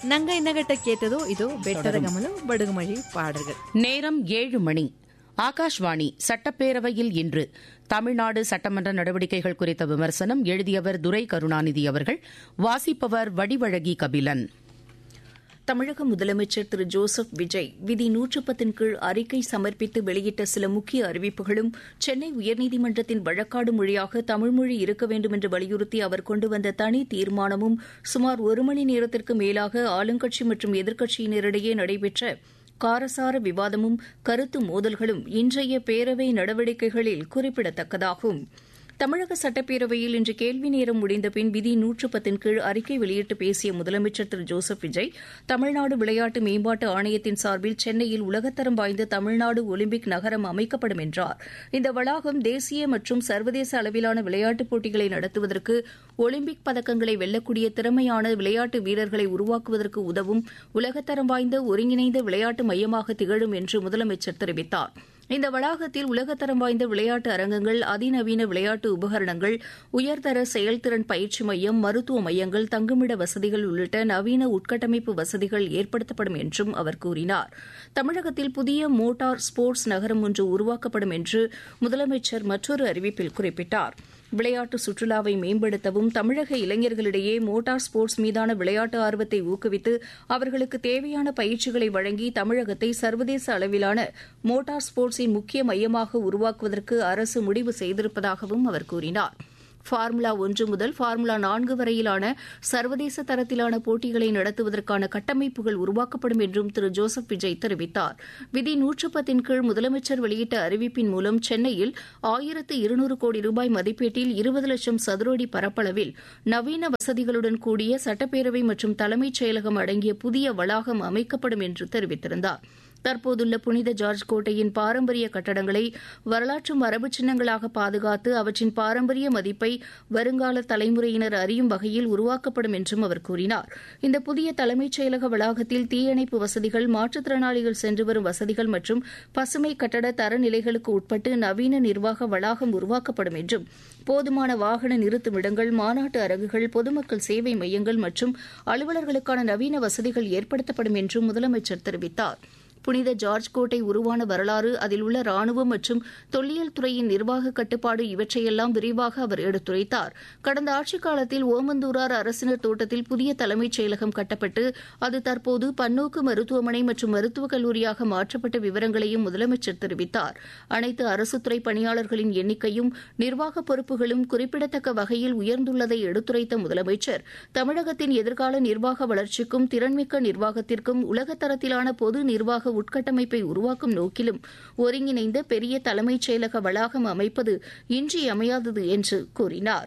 ನಂಗ ಇನ್ನಗಟ್ಟ ಕೇತದು ಇದು ಬೆಟ್ಟದ ಗಮಲು ಬಡುಗುಮಳಿ பாடல்கள் நேரம் ஏழு மணி ஆகாஷ்வாணி சட்டப்பேரவையில் இன்று தமிழ்நாடு சட்டமன்ற நடவடிக்கைகள் குறித்த விமர்சனம் எழுதியவர் துரை கருணாநிதி அவர்கள் வாசிப்பவர் வடிவழகி கபிலன் தமிழக முதலமைச்சர் திரு ஜோசப் விஜய் விதி நூற்று பத்தின் கீழ் அறிக்கை சமர்ப்பித்து வெளியிட்ட சில முக்கிய அறிவிப்புகளும் சென்னை உயர்நீதிமன்றத்தின் வழக்காடு மொழியாக தமிழ்மொழி இருக்க வேண்டும் என்று வலியுறுத்தி அவர் கொண்டு வந்த தனி தீர்மானமும் சுமார் ஒரு மணி நேரத்திற்கு மேலாக ஆளுங்கட்சி மற்றும் எதிர்க்கட்சியினரிடையே நடைபெற்ற காரசார விவாதமும் கருத்து மோதல்களும் இன்றைய பேரவை நடவடிக்கைகளில் குறிப்பிடத்தக்கதாகும் தமிழக சட்டப்பேரவையில் இன்று கேள்வி நேரம் முடிந்தபின் விதி நூற்று பத்தின் கீழ் அறிக்கை வெளியிட்டு பேசிய முதலமைச்சர் திரு ஜோசப் விஜய் தமிழ்நாடு விளையாட்டு மேம்பாட்டு ஆணையத்தின் சார்பில் சென்னையில் உலகத்தரம் வாய்ந்த தமிழ்நாடு ஒலிம்பிக் நகரம் அமைக்கப்படும் என்றார் இந்த வளாகம் தேசிய மற்றும் சர்வதேச அளவிலான விளையாட்டுப் போட்டிகளை நடத்துவதற்கு ஒலிம்பிக் பதக்கங்களை வெல்லக்கூடிய திறமையான விளையாட்டு வீரர்களை உருவாக்குவதற்கு உதவும் உலகத்தரம் வாய்ந்த ஒருங்கிணைந்த விளையாட்டு மையமாக திகழும் என்று முதலமைச்சர் தெரிவித்தார் இந்த வளாகத்தில் உலகத்தரம் வாய்ந்த விளையாட்டு அரங்கங்கள் அதிநவீன விளையாட்டு உபகரணங்கள் உயர்தர செயல்திறன் பயிற்சி மையம் மருத்துவ மையங்கள் தங்குமிட வசதிகள் உள்ளிட்ட நவீன உட்கட்டமைப்பு வசதிகள் ஏற்படுத்தப்படும் என்றும் அவர் கூறினார் தமிழகத்தில் புதிய மோட்டார் ஸ்போர்ட்ஸ் நகரம் ஒன்று உருவாக்கப்படும் என்று முதலமைச்சர் மற்றொரு அறிவிப்பில் குறிப்பிட்டார் விளையாட்டு சுற்றுலாவை மேம்படுத்தவும் தமிழக இளைஞர்களிடையே மோட்டார் ஸ்போர்ட்ஸ் மீதான விளையாட்டு ஆர்வத்தை ஊக்குவித்து அவர்களுக்கு தேவையான பயிற்சிகளை வழங்கி தமிழகத்தை சர்வதேச அளவிலான மோட்டார் ஸ்போர்ட்ஸின் முக்கிய மையமாக உருவாக்குவதற்கு அரசு முடிவு செய்திருப்பதாகவும் அவர் கூறினார் ஃபார்முலா ஒன்று முதல் ஃபார்முலா நான்கு வரையிலான சர்வதேச தரத்திலான போட்டிகளை நடத்துவதற்கான கட்டமைப்புகள் உருவாக்கப்படும் என்றும் திரு ஜோசப் விஜய் தெரிவித்தார் விதி நூற்று பத்தின் கீழ் முதலமைச்சர் வெளியிட்ட அறிவிப்பின் மூலம் சென்னையில் ஆயிரத்து இருநூறு கோடி ரூபாய் மதிப்பீட்டில் இருபது லட்சம் சதுர அடி பரப்பளவில் நவீன வசதிகளுடன் கூடிய சட்டப்பேரவை மற்றும் தலைமைச் செயலகம் அடங்கிய புதிய வளாகம் அமைக்கப்படும் என்று தெரிவித்திருந்தார் தற்போதுள்ள புனித ஜார்ஜ் கோட்டையின் பாரம்பரிய கட்டடங்களை வரலாற்று மரபு சின்னங்களாக பாதுகாத்து அவற்றின் பாரம்பரிய மதிப்பை வருங்கால தலைமுறையினர் அறியும் வகையில் உருவாக்கப்படும் என்றும் அவர் கூறினார் இந்த புதிய தலைமைச் செயலக வளாகத்தில் தீயணைப்பு வசதிகள் மாற்றுத்திறனாளிகள் சென்று வரும் வசதிகள் மற்றும் பசுமை கட்டட தரநிலைகளுக்கு உட்பட்டு நவீன நிர்வாக வளாகம் உருவாக்கப்படும் என்றும் போதுமான வாகன நிறுத்துமிடங்கள் மாநாட்டு அரங்குகள் பொதுமக்கள் சேவை மையங்கள் மற்றும் அலுவலர்களுக்கான நவீன வசதிகள் ஏற்படுத்தப்படும் என்றும் முதலமைச்சர் தெரிவித்தார் புனித ஜார்ஜ் கோட்டை உருவான வரலாறு அதில் உள்ள ராணுவம் மற்றும் தொல்லியல் துறையின் நிர்வாக கட்டுப்பாடு இவற்றையெல்லாம் விரிவாக அவர் எடுத்துரைத்தார் கடந்த ஆட்சிக் காலத்தில் ஓமந்தூரார் அரசினர் தோட்டத்தில் புதிய தலைமைச் செயலகம் கட்டப்பட்டு அது தற்போது பன்னோக்கு மருத்துவமனை மற்றும் மருத்துவக் கல்லூரியாக மாற்றப்பட்ட விவரங்களையும் முதலமைச்சர் தெரிவித்தார் அனைத்து அரசுத்துறை பணியாளர்களின் எண்ணிக்கையும் நிர்வாக பொறுப்புகளும் குறிப்பிடத்தக்க வகையில் உயர்ந்துள்ளதை எடுத்துரைத்த முதலமைச்சர் தமிழகத்தின் எதிர்கால நிர்வாக வளர்ச்சிக்கும் திறன்மிக்க நிர்வாகத்திற்கும் உலகத்தரத்திலான பொது நிர்வாக உட்கட்டமைப்பை உருவாக்கும் நோக்கிலும் ஒருங்கிணைந்த பெரிய தலைமைச் செயலக வளாகம் அமைப்பது இன்றியமையாதது என்று கூறினார்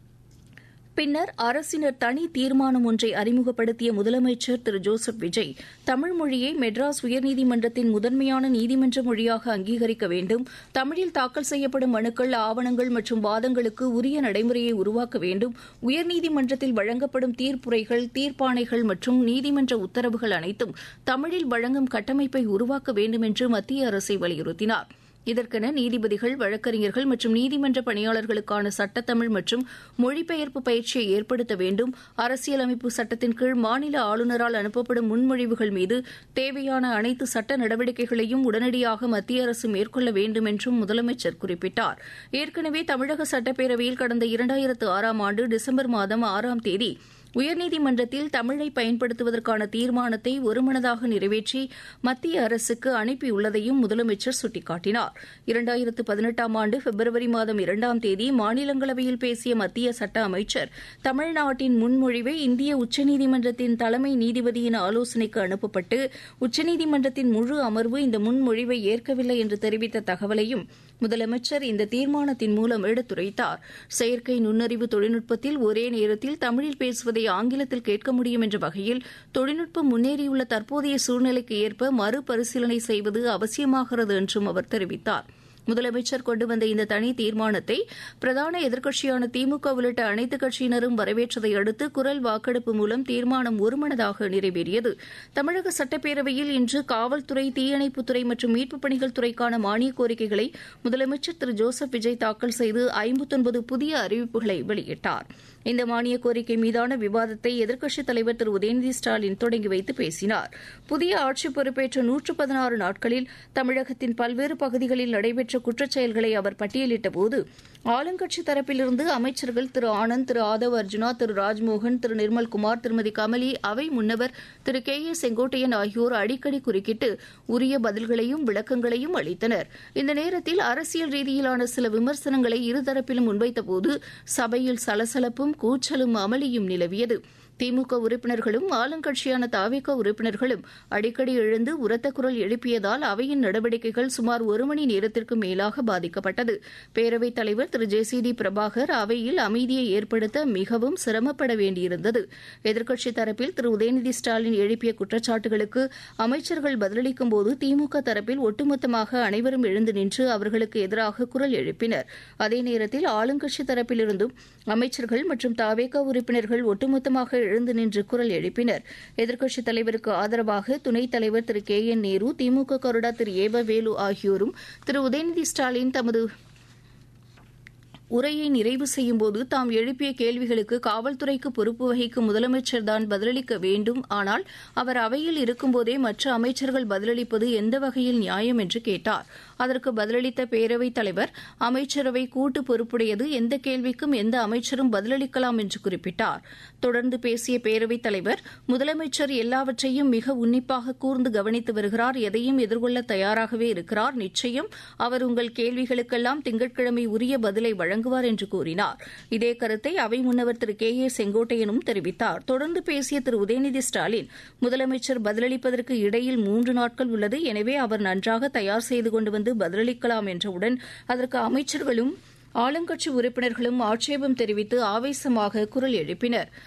பின்னர் அரசினர் தனி தீர்மானம் ஒன்றை அறிமுகப்படுத்திய முதலமைச்சர் திரு ஜோசப் விஜய் தமிழ் மொழியை மெட்ராஸ் உயர்நீதிமன்றத்தின் முதன்மையான நீதிமன்ற மொழியாக அங்கீகரிக்க வேண்டும் தமிழில் தாக்கல் செய்யப்படும் மனுக்கள் ஆவணங்கள் மற்றும் வாதங்களுக்கு உரிய நடைமுறையை உருவாக்க வேண்டும் உயர்நீதிமன்றத்தில் வழங்கப்படும் தீர்ப்புரைகள் தீர்ப்பாணைகள் மற்றும் நீதிமன்ற உத்தரவுகள் அனைத்தும் தமிழில் வழங்கும் கட்டமைப்பை உருவாக்க வேண்டும் என்று மத்திய அரசை வலியுறுத்தினார் இதற்கென நீதிபதிகள் வழக்கறிஞர்கள் மற்றும் நீதிமன்ற பணியாளர்களுக்கான சட்டத்தமிழ் மற்றும் மொழிபெயர்ப்பு பயிற்சியை ஏற்படுத்த வேண்டும் அரசியலமைப்பு சட்டத்தின் கீழ் மாநில ஆளுநரால் அனுப்பப்படும் முன்மொழிவுகள் மீது தேவையான அனைத்து சட்ட நடவடிக்கைகளையும் உடனடியாக மத்திய அரசு மேற்கொள்ள வேண்டும் என்றும் முதலமைச்சர் குறிப்பிட்டார் ஏற்கனவே தமிழக சட்டப்பேரவையில் கடந்த இரண்டாயிரத்து ஆறாம் ஆண்டு டிசம்பர் மாதம் ஆறாம் தேதி உயர்நீதிமன்றத்தில் தமிழை பயன்படுத்துவதற்கான தீர்மானத்தை ஒருமனதாக நிறைவேற்றி மத்திய அரசுக்கு அனுப்பியுள்ளதையும் முதலமைச்சர் சுட்டிக்காட்டினார் இரண்டாயிரத்து பதினெட்டாம் ஆண்டு பிப்ரவரி மாதம் இரண்டாம் தேதி மாநிலங்களவையில் பேசிய மத்திய சட்ட அமைச்சர் தமிழ்நாட்டின் முன்மொழிவை இந்திய உச்சநீதிமன்றத்தின் தலைமை நீதிபதியின் ஆலோசனைக்கு அனுப்பப்பட்டு உச்சநீதிமன்றத்தின் முழு அமர்வு இந்த முன்மொழிவை ஏற்கவில்லை என்று தெரிவித்த தகவலையும் முதலமைச்சர் இந்த தீர்மானத்தின் மூலம் எடுத்துரைத்தார் செயற்கை நுண்ணறிவு தொழில்நுட்பத்தில் ஒரே நேரத்தில் தமிழில் பேசுவதை ஆங்கிலத்தில் கேட்க முடியும் என்ற வகையில் தொழில்நுட்பம் முன்னேறியுள்ள தற்போதைய சூழ்நிலைக்கு ஏற்ப மறுபரிசீலனை செய்வது அவசியமாகிறது என்றும் அவர் தெரிவித்தார் முதலமைச்சர் கொண்டு வந்த இந்த தனி தீர்மானத்தை பிரதான எதிர்க்கட்சியான திமுக உள்ளிட்ட அனைத்துக் கட்சியினரும் வரவேற்றதை அடுத்து குரல் வாக்கெடுப்பு மூலம் தீர்மானம் ஒருமனதாக நிறைவேறியது தமிழக சட்டப்பேரவையில் இன்று காவல்துறை தீயணைப்புத்துறை மற்றும் மீட்புப் பணிகள் துறைக்கான மானியக் கோரிக்கைகளை முதலமைச்சர் திரு ஜோசப் விஜய் தாக்கல் செய்து ஐம்பத்தொன்பது புதிய அறிவிப்புகளை வெளியிட்டார் இந்த மானிய கோரிக்கை மீதான விவாதத்தை எதிர்க்கட்சித் தலைவர் திரு உதயநிதி ஸ்டாலின் தொடங்கி வைத்து பேசினார் புதிய ஆட்சி பொறுப்பேற்ற நூற்று பதினாறு நாட்களில் தமிழகத்தின் பல்வேறு பகுதிகளில் நடைபெற்ற குற்றச்செயல்களை அவர் பட்டியலிட்டபோது ஆளுங்கட்சி தரப்பிலிருந்து அமைச்சர்கள் திரு ஆனந்த் திரு ஆதவ் அர்ஜுனா திரு ராஜ்மோகன் திரு நிர்மல்குமார் திருமதி கமலி அவை முன்னவர் திரு கே ஏ செங்கோட்டையன் ஆகியோர் அடிக்கடி குறுக்கிட்டு உரிய பதில்களையும் விளக்கங்களையும் அளித்தனர் இந்த நேரத்தில் அரசியல் ரீதியிலான சில விமர்சனங்களை இருதரப்பிலும் முன்வைத்தபோது சபையில் சலசலப்பும் கூச்சலும் அமளியும் நிலவியது திமுக உறுப்பினர்களும் ஆளுங்கட்சியான தாவேக உறுப்பினர்களும் அடிக்கடி எழுந்து உரத்த குரல் எழுப்பியதால் அவையின் நடவடிக்கைகள் சுமார் ஒரு மணி நேரத்திற்கு மேலாக பாதிக்கப்பட்டது பேரவைத் தலைவர் Thiru J C D Prabhakar அவையில் அமைதியை ஏற்படுத்த மிகவும் சிரமப்பட வேண்டியிருந்தது எதிர்க்கட்சித் தரப்பில் திரு உதயநிதி ஸ்டாலின் எழுப்பிய குற்றச்சாட்டுகளுக்கு அமைச்சர்கள் பதிலளிக்கும் போது திமுக தரப்பில் ஒட்டுமொத்தமாக அனைவரும் எழுந்து நின்று அவர்களுக்கு எதிராக குரல் எழுப்பினர் அதே நேரத்தில் ஆளுங்கட்சி தரப்பிலிருந்தும் அமைச்சர்கள் மற்றும் தாவேக உறுப்பினர்கள் ஒட்டுமொத்தமாக எழுந்து நின்று குரல் எழுப்பினர் எதிர்க்கட்சித் தலைவருக்கு ஆதரவாக துணைத் தலைவர் திரு கே என் நேரு திமுக கொறடா திரு ஏவ வேலு ஆகியோரும் திரு உதயநிதி ஸ்டாலின் தமது உரையை நிறைவு செய்யும்போது தாம் எழுப்பிய கேள்விகளுக்கு காவல்துறைக்கு பொறுப்பு வகிக்கும் முதலமைச்சர் தான் பதிலளிக்க வேண்டும் ஆனால் அவர் அவையில் இருக்கும்போதே மற்ற அமைச்சர்கள் பதிலளிப்பது எந்த வகையில் நியாயம் என்று கேட்டார் அதற்கு பதிலளித்த பேரவைத் தலைவர் அமைச்சரவை கூட்டு பொறுப்புடையது எந்த கேள்விக்கும் எந்த அமைச்சரும் பதிலளிக்கலாம் என்று குறிப்பிட்டார் தொடர்ந்து பேசிய பேரவைத் தலைவர் முதலமைச்சர் எல்லாவற்றையும் மிக உன்னிப்பாக கூர்ந்து கவனித்து வருகிறார் எதையும் எதிர்கொள்ள தயாராகவே இருக்கிறார் நிச்சயம் அவர் உங்கள் கேள்விகளுக்கெல்லாம் திங்கட்கிழமை உரிய பதிலை வழங்குவார் என்று கூறினார் இதே கருத்தை அவை முன்னவர் திரு கே ஏ செங்கோட்டையனும் தெரிவித்தார் தொடர்ந்து பேசிய திரு உதயநிதி ஸ்டாலின் முதலமைச்சர் பதிலளிப்பதற்கு இடையில் மூன்று நாட்கள் உள்ளது எனவே அவர் நன்றாக தயார் செய்து கொண்டு வந்து பதிலளிக்கலாம் என்றவுடன் அதற்கு அமைச்சர்களும் ஆளுங்கட்சி உறுப்பினர்களும் ஆட்சேபம் தெரிவித்து ஆவேசமாக குரல் எழுப்பினர்